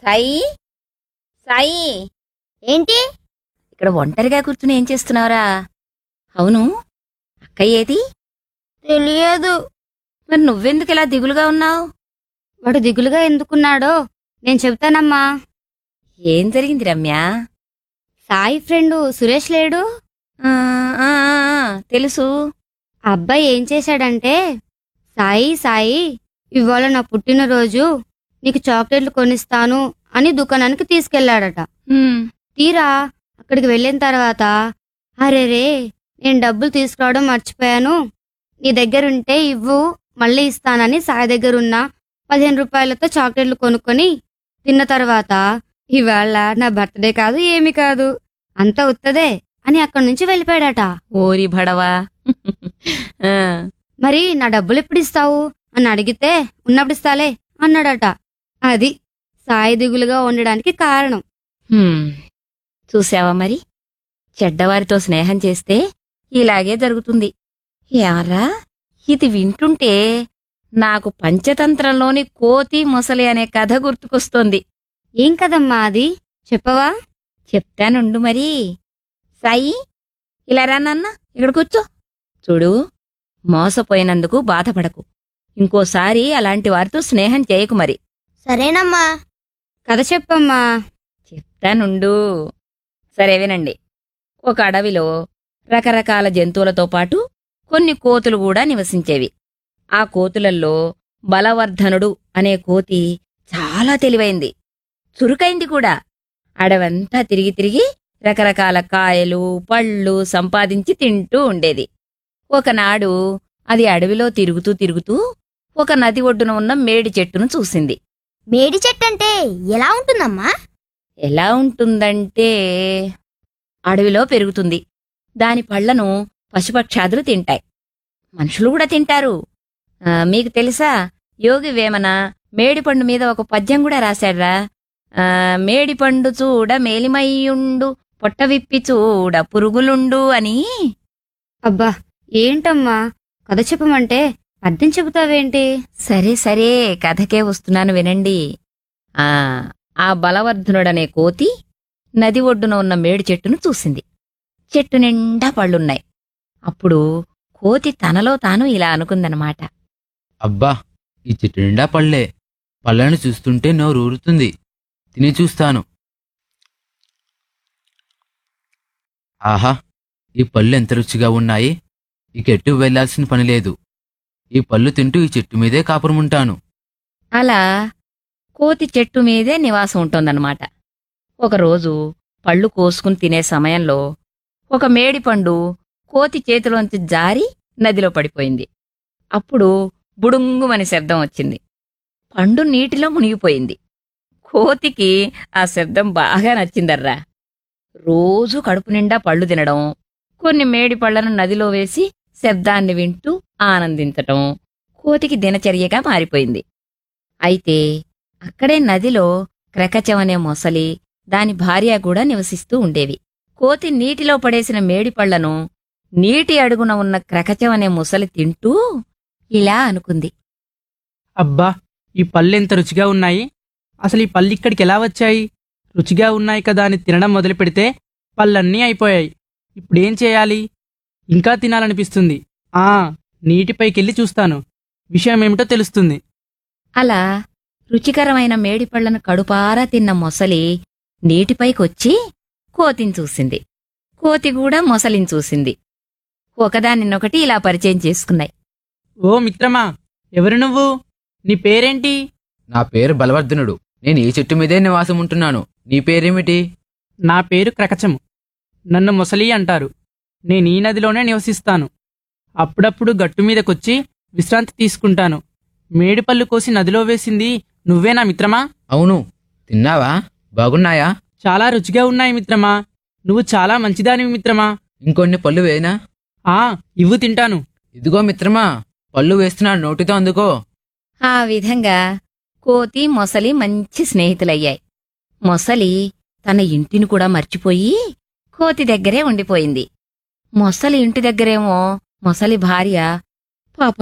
సాయి సాయి ఏంటి ఇక్కడ ఒంటరిగా కూర్చుని ఏం చేస్తున్నావురా అవును అక్క ఏది తెలియదు మరి నువ్వెందుకు ఇలా దిగులుగా ఉన్నావు వాడు దిగులుగా ఎందుకున్నాడో నేను చెప్తానమ్మా ఏం జరిగింది రమ్య సాయి ఫ్రెండు సురేష్ లేడు ఆ, ఆ, ఆ, ఆ, తెలుసు ఆ అబ్బాయి ఏం చేశాడంటే సాయి సాయి ఇవాళ నా పుట్టినరోజు నీకు చాక్లెట్లు కొనిస్తాను అని దుకాణానికి తీసుకెళ్లాడట హ్మ్, తీరా అక్కడికి వెళ్ళిన తర్వాత అరేరే నేను డబ్బులు తీసుకురావడం మర్చిపోయాను నీ దగ్గరుంటే ఇవ్వు మళ్ళీ ఇస్తానని సాయి దగ్గరున్న పదిహేను రూపాయలతో చాక్లెట్లు కొనుక్కొని తిన్న తర్వాత ఇవాళ నా బర్త్డే కాదు ఏమి కాదు అంతా ఉత్తదే అని అక్కడి నుంచి వెళ్ళిపోయాడట ఓరి భడవా ఆ, మరి నా డబ్బులు ఎప్పుడు ఇస్తావు అని అడిగితే ఉన్నప్పుడు ఇస్తాలే అన్నాడట అది సాయి దిగులుగా ఉండడానికి కారణం హ్మ్. చూసావా మరి చెడ్డవారితో స్నేహం చేస్తే ఇలాగే జరుగుతుంది యారా ఇది వింటుంటే నాకు పంచతంత్రంలోని కోతి మొసలి అనే కథ గుర్తుకొస్తోంది ఏం కదమ్మా అది చెప్పవా చెప్తానుండు మరి సాయి ఇలా రా నాన్న ఇక్కడ కూర్చో చూడు మోసపోయినందుకు బాధపడకు ఇంకోసారి అలాంటి వారితో స్నేహం చేయకు మరి సరేనమ్మా కథ చెప్పమ్మా చెప్తానుండు సరే వినండి ఒక అడవిలో రకరకాల జంతువులతో పాటు కొన్ని కోతులు కూడా నివసించేవి ఆ కోతులల్లో బలవర్ధనుడు అనే కోతి చాలా తెలివైంది చురుకైంది కూడా అడవంతా తిరిగి తిరిగి రకరకాల కాయలు పళ్ళు సంపాదించి తింటూ ఉండేది ఒకనాడు అది అడవిలో తిరుగుతూ తిరుగుతూ ఒక నది ఒడ్డున ఉన్న మేడి చెట్టును చూసింది మేడి చెట్టు అంటే ఎలా ఉంటుందమ్మా ఎలా ఉంటుందంటే అడవిలో పెరుగుతుంది దాని పళ్లను పశుపక్షాదులు తింటాయి మనుషులు కూడా తింటారు ఆ, మీకు తెలుసా యోగి వేమన మేడిపండు మీద ఒక పద్యం కూడా రాశాడ్రా ఆ, మేడిపండు చూడ మేలిమయ్యుండు పొట్ట విప్పి చూడ పురుగులుండు అని అబ్బా ఏంటమ్మా కథ చెప్పమంటే అర్థం చెబుతావేంటి సరే సరే కథకే వస్తున్నాను వినండి ఆ ఆ బలవర్ధనుడనే కోతి నది ఒడ్డున ఉన్న మేడి చెట్టును చూసింది చెట్టు నిండా పళ్ళున్నాయి అప్పుడు కోతి తనలో తాను ఇలా అనుకుందనమాట అబ్బా ఈ చెట్టు నిండా పళ్ళే పళ్ళను చూస్తుంటే నోరు ఊరుతుంది తిని చూస్తాను ఆహా ఈ పళ్ళు ఎంత రుచిగా ఉన్నాయి ఇక ఎటు వెళ్లాల్సిన పని లేదు ఈ పళ్ళు తింటూ ఈ చెట్టు మీదే కాపురముంటాను అలా కోతి చెట్టు మీదే నివాసం ఉంటోందన్నమాట ఒకరోజు పళ్ళు కోసుకుని తినే సమయంలో ఒక మేడిపండు కోతి చేతిలోంచి జారి నదిలో పడిపోయింది అప్పుడు బుడుంగుమని శబ్దం వచ్చింది పండు నీటిలో మునిగిపోయింది కోతికి ఆ శబ్దం బాగా నచ్చిందర్రా రోజూ కడుపు నిండా పళ్ళు తినడం కొన్ని మేడి పళ్లను నదిలో వేసి శబ్దాన్ని వింటూ ఆనందించటం కోతికి దినచర్యగా మారిపోయింది అయితే అక్కడే నదిలో క్రకచం అనే మొసలి దాని భార్య కూడా నివసిస్తూ ఉండేవి కోతి నీటిలో పడేసిన మేడిపళ్లను నీటి అడుగున ఉన్న క్రకచం అనే ముసలి తింటూ ఇలా అనుకుంది అబ్బా ఈ పళ్ళు ఎంత రుచిగా ఉన్నాయి అసలు ఈ పళ్ళు ఇక్కడికి ఎలా వచ్చాయి రుచిగా ఉన్నాయి కదా అని తినడం మొదలు పెడితే పళ్ళన్నీ అయిపోయాయి ఇప్పుడేం చేయాలి ఇంకా తినాలనిపిస్తుంది ఆ నీటిపైకెళ్ళి చూస్తాను విషయం ఏమిటో తెలుస్తుంది అలా రుచికరమైన మేడిపళ్లను కడుపారా తిన్న మొసలి నీటిపైకొచ్చి కోతిని చూసింది కోతి కూడా మొసలిని చూసింది ఒకదానినొకటి ఇలా పరిచయం చేసుకున్నాయి ఓ మిత్రమా ఎవరు నువ్వు నీ పేరేంటి నా పేరు బలవర్ధనుడు నేను ఈ చెట్టు మీదే నివాసం ఉంటున్నాను నీ పేరేమిటి నా పేరు క్రకచము నన్ను మొసలి అంటారు నేను ఈ నదిలోనే నివసిస్తాను అప్పుడప్పుడు గట్టు మీదకొచ్చి విశ్రాంతి తీసుకుంటాను మేడిపళ్ళు కోసి నదిలో వేసింది నువ్వేనా మిత్రమా అవును తిన్నావా బాగున్నాయా చాలా రుచిగా ఉన్నాయి మిత్రమా నువ్వు చాలా మంచిదానివి మిత్రమా ఇంకొన్ని పళ్ళు వేనా ఆ ఇవ్వు తింటాను ఇదిగో మిత్రమా పళ్ళు వేస్తున్నాడు నోటితో అందుకో ఆ విధంగా కోతి మొసలి మంచి స్నేహితులయ్యాయి మొసలి తన ఇంటిని కూడా మర్చిపోయి కోతి దగ్గరే ఉండిపోయింది మొసలి ఇంటి దగ్గరేమో మొసలి భార్య పాప